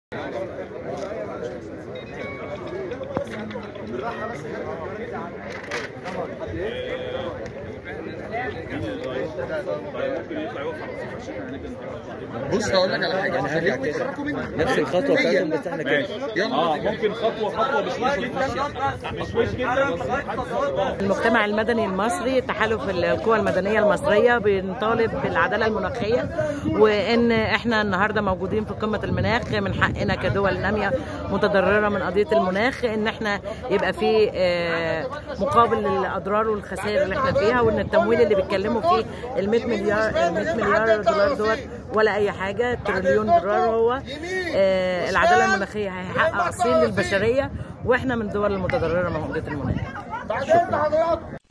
بص هقول لك على حاجه هرجع كده نفس الخطوه بتاعتهم بس احنا كده يلا اه ممكن خطوه خطوه مش مش مش جدا المجتمع المدني المصري تحالف القوى المدنيه المصريه بنطالب بالعداله المناخيه وان احنا النهارده موجودين في قمه المناخ من حقنا كدول ناميه متضرره من قضيه المناخ ان احنا يبقى في آه، مقابل للاضرار والخسائر اللي احنا فيها وان التمويل اللي بيتكلموا فيه ال 100 مليار ال 100 مليار دولار دوت ولا اي حاجه تريليون دولار هو آه، العداله المناخيه هيحقق اصيل للبشريه واحنا من الدول المتضرره من قضيه المناخ